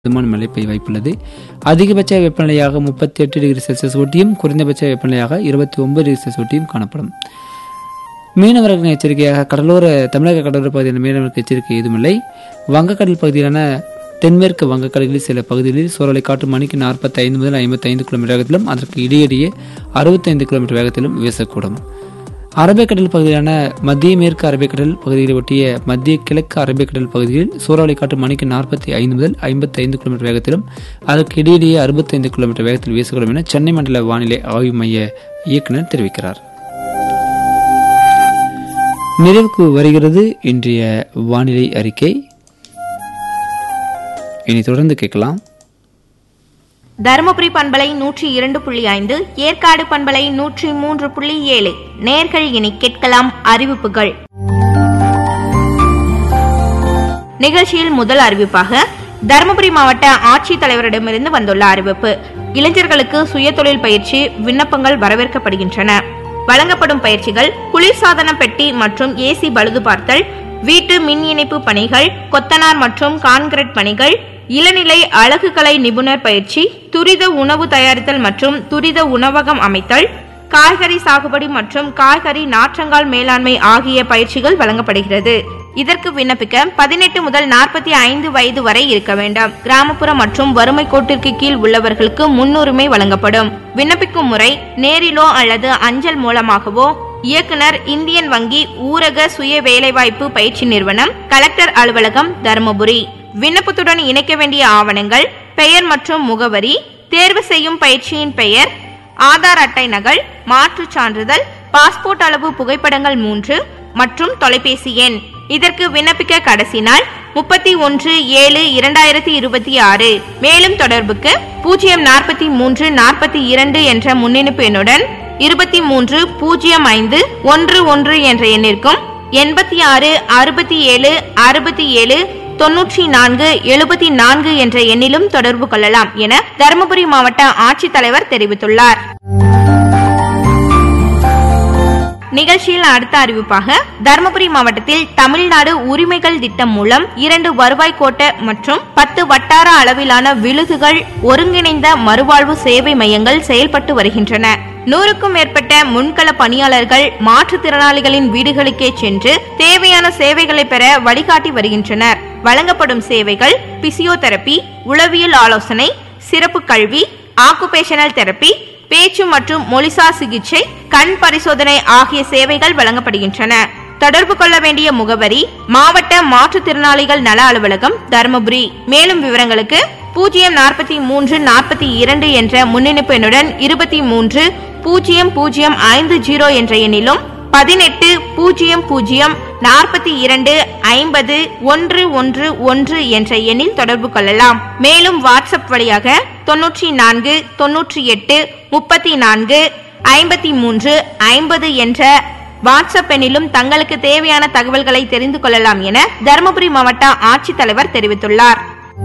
மிதமான மழை பெய்ய வாய்ப்புள்ளது அதிகபட்ச வெப்பநிலையாக முப்பத்தி எட்டு டிகிரி செல்சியஸ் ஒட்டியும் குறைந்தபட்ச வெப்பநிலையாக இருபத்தி ஒன்பது டிகிரி செல்சியஸ் ஒட்டியும் காணப்படும் மீனவர்களின் எச்சரிக்கையாக கடலோர தமிழக கடலோர பகுதியான மீனவர்களுக்கு எச்சரிக்கை ஏதுமில்லை வங்கக்கடல் பகுதியான தென்மேற்கு வங்கக்கடலில் சில பகுதிகளில் சூறாவளி காற்று மணிக்கு நாற்பத்தி ஐந்து முதல் ஐம்பத்தி ஐந்து கிலோமீட்டர் வேகத்திலும் அதற்கு இடையிடையே அறுபத்தைந்து கிலோமீட்டர் வேகத்திலும் வீசக்கூடும் அரபிக்கடல் பகுதியான மத்திய மேற்கு அரபிக்கடல் பகுதிகளை ஒட்டிய மத்திய கிழக்கு அரபிக்கடல் பகுதியில் சூறாவளி காற்று மணிக்கு நாற்பத்தி ஐந்து முதல் ஐம்பத்தி ஐந்து கிலோமீட்டர் வேகத்திலும் அதற்கு இடையிடையே அறுபத்தைந்து கிலோமீட்டர் வேகத்தில் வீசக்கூடும் என சென்னை மண்டல வானிலை ஆய்வு மைய இயக்குனர் தெரிவிக்கிறார் நிறைவுக்கு வருகிறது இன்றைய வானிலை அறிக்கை இனி தொடர்ந்து கேட்கலாம் தருமபுரி பண்பலை நூற்றி இரண்டு புள்ளி ஐந்து ஏற்காடு பண்பலை நூற்றி மூன்று புள்ளி ஏழு நேர்கள் இனி கேட்கலாம் அறிவிப்புகள் நிகழ்ச்சியில் முதல் அறிவிப்பாக தருமபுரி மாவட்ட ஆட்சித்தலைவரிடமிருந்து வந்துள்ள அறிவிப்பு இளைஞர்களுக்கு சுயதொழில் பயிற்சி விண்ணப்பங்கள் வரவேற்கப்படுகின்றன வழங்கப்படும் பயிற்சிகள் குளிர்சாதன பெட்டி மற்றும் ஏசி பழுது பார்த்தல் வீட்டு மின் இணைப்பு பணிகள் கொத்தனார் மற்றும் கான்கிரீட் பணிகள் இளநிலை அழகுக்கலை நிபுணர் பயிற்சி துரித உணவு தயாரித்தல் மற்றும் துரித உணவகம் அமைத்தல் காய்கறி சாகுபடி மற்றும் காய்கறி நாற்றங்கால் மேலாண்மை ஆகிய பயிற்சிகள் வழங்கப்படுகிறது இதற்கு விண்ணப்பிக்க பதினெட்டு முதல் நாற்பத்தி ஐந்து வயது வரை இருக்க வேண்டும் கிராமப்புற மற்றும் வறுமை கோட்டிற்கு கீழ் உள்ளவர்களுக்கு முன்னுரிமை வழங்கப்படும் விண்ணப்பிக்கும் முறை நேரிலோ அல்லது அஞ்சல் மூலமாகவோ இயக்குனர் இந்தியன் வங்கி ஊரக சுய வேலைவாய்ப்பு பயிற்சி நிறுவனம் கலெக்டர் அலுவலகம் தருமபுரி விண்ணப்பத்துடன் இணைக்க வேண்டிய ஆவணங்கள் பெயர் மற்றும் முகவரி தேர்வு செய்யும் பயிற்சியின் பெயர் ஆதார் அட்டை நகல் மாற்றுச் சான்றிதழ் பாஸ்போர்ட் அளவு புகைப்படங்கள் மூன்று மற்றும் தொலைபேசி எண் இதற்கு விண்ணப்பிக்க கடைசி நாள் முப்பத்தி ஒன்று ஏழு இரண்டாயிரத்தி இருபத்தி ஆறு மேலும் தொடர்புக்கு பூஜ்ஜியம் நாற்பத்தி மூன்று நாற்பத்தி இரண்டு என்ற முன்னிணைப்பு எண்ணுடன் இருபத்தி மூன்று பூஜ்ஜியம் ஐந்து ஒன்று ஒன்று என்ற எண்ணிற்கும் எண்பத்தி ஆறு அறுபத்தி ஏழு அறுபத்தி ஏழு தொன்னூற்றி நான்கு எழுபத்தி நான்கு என்ற எண்ணிலும் தொடர்பு கொள்ளலாம் என தருமபுரி மாவட்ட ஆட்சித்தலைவர் தெரிவித்துள்ளார் நிகழ்ச்சியில் அடுத்த அறிவிப்பாக தருமபுரி மாவட்டத்தில் தமிழ்நாடு உரிமைகள் திட்டம் மூலம் இரண்டு வருவாய் கோட்ட மற்றும் பத்து வட்டார அளவிலான விழுதுகள் ஒருங்கிணைந்த மறுவாழ்வு சேவை மையங்கள் செயல்பட்டு வருகின்றன நூறுக்கும் மேற்பட்ட முன்கள பணியாளர்கள் மாற்றுத்திறனாளிகளின் வீடுகளுக்கே சென்று தேவையான சேவைகளை பெற வழிகாட்டி வருகின்றனர் வழங்கப்படும் சேவைகள் பிசியோதெரபி உளவியல் ஆலோசனை சிறப்பு கல்வி ஆக்குபேஷனல் தெரப்பி பேச்சு மற்றும் மொழிசார் சிகிச்சை கண் பரிசோதனை ஆகிய சேவைகள் வழங்கப்படுகின்றன தொடர்பு கொள்ள வேண்டிய முகவரி மாவட்ட மாற்றுத்திறனாளிகள் நல அலுவலகம் தருமபுரி மேலும் விவரங்களுக்கு பூஜ்ஜியம் நாற்பத்தி மூன்று நாற்பத்தி இரண்டு என்ற முன்னிணைப்பு எண்ணுடன் இருபத்தி மூன்று பூஜ்ஜியம் பூஜ்ஜியம் ஐந்து ஜீரோ என்ற எண்ணிலும் பதினெட்டு பூஜ்ஜியம் பூஜ்ஜியம் நாற்பத்தி இரண்டு ஐம்பது ஒன்று ஒன்று ஒன்று என்ற எண்ணில் தொடர்பு கொள்ளலாம் மேலும் வாட்ஸ்அப் வழியாக தொன்னூற்றி நான்கு தொன்னூற்றி எட்டு முப்பத்தி நான்கு ஐம்பத்தி மூன்று ஐம்பது என்ற வாட்ஸ்அப் எண்ணிலும் தங்களுக்கு தேவையான தகவல்களை தெரிந்து கொள்ளலாம் என தருமபுரி மாவட்ட ஆட்சித்தலைவர் தெரிவித்துள்ளார்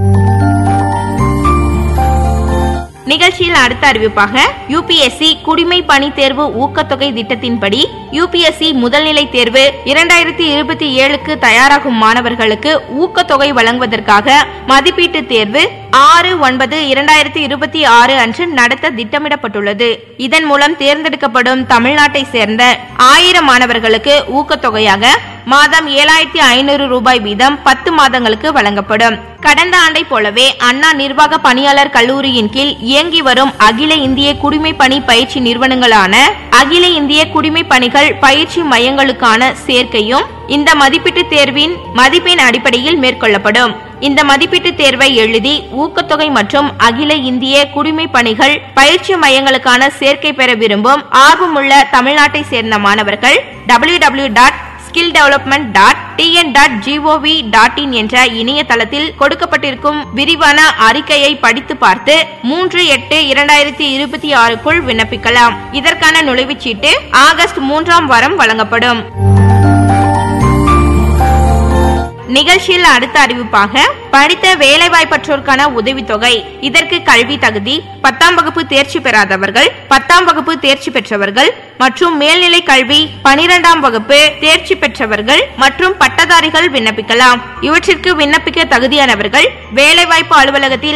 நிகழ்ச்சியில் அடுத்த அறிவிப்பாக யுபிஎஸ்சி குடிமை பணி தேர்வு ஊக்கத்தொகை திட்டத்தின்படி யுபிஎஸ்சி முதல்நிலை தேர்வு இரண்டாயிரத்தி இருபத்தி ஏழுக்கு தயாராகும் மாணவர்களுக்கு ஊக்கத்தொகை வழங்குவதற்காக மதிப்பீட்டு தேர்வு ஆறு ஒன்பது இரண்டாயிரத்தி இருபத்தி ஆறு அன்று நடத்த திட்டமிடப்பட்டுள்ளது இதன் மூலம் தேர்ந்தெடுக்கப்படும் தமிழ்நாட்டை சேர்ந்த ஆயிரம் மாணவர்களுக்கு ஊக்கத்தொகையாக மாதம் ஏழாயிரத்தி ஐநூறு ரூபாய் வீதம் பத்து மாதங்களுக்கு வழங்கப்படும் கடந்த ஆண்டை போலவே அண்ணா நிர்வாக பணியாளர் கல்லூரியின் கீழ் இயங்கி வரும் அகில இந்திய குடிமை பணி பயிற்சி நிறுவனங்களான அகில இந்திய குடிமை பணிகள் பயிற்சி மையங்களுக்கான சேர்க்கையும் இந்த மதிப்பீட்டு தேர்வின் மதிப்பெண் அடிப்படையில் மேற்கொள்ளப்படும் இந்த மதிப்பீட்டு தேர்வை எழுதி ஊக்கத்தொகை மற்றும் அகில இந்திய குடிமை பணிகள் பயிற்சி மையங்களுக்கான சேர்க்கை பெற விரும்பும் ஆர்வமுள்ள தமிழ்நாட்டை சேர்ந்த மாணவர்கள் W W dot skill development dot TN dot GOV dot in என்ற இணையதளத்தில் கொடுக்கப்பட்டிருக்கும் விரிவான அறிக்கையை படித்து பார்த்து மூன்று எட்டு இரண்டாயிரத்தி இருபத்தி ஆறுக்குள் விண்ணப்பிக்கலாம் இதற்கான நுழைவுச்சீட்டு ஆகஸ்ட் மூன்றாம் வாரம் வழங்கப்படும் நிகழ்ச்சியில் அடுத்த அறிவிப்பாக படித்த வேலைவாய்ப்பற்றோருக்கான உதவித்தொகை இதற்கு கல்வி தகுதி பத்தாம் வகுப்பு தேர்ச்சி பெறாதவர்கள் பத்தாம் வகுப்பு தேர்ச்சி பெற்றவர்கள் மற்றும் மேல்நிலை கல்வி பனிரெண்டாம் வகுப்பு தேர்ச்சி பெற்றவர்கள் மற்றும் பட்டதாரிகள் விண்ணப்பிக்கலாம் இவற்றிற்கு விண்ணப்பிக்க தகுதியானவர்கள் வேலைவாய்ப்பு அலுவலகத்தில்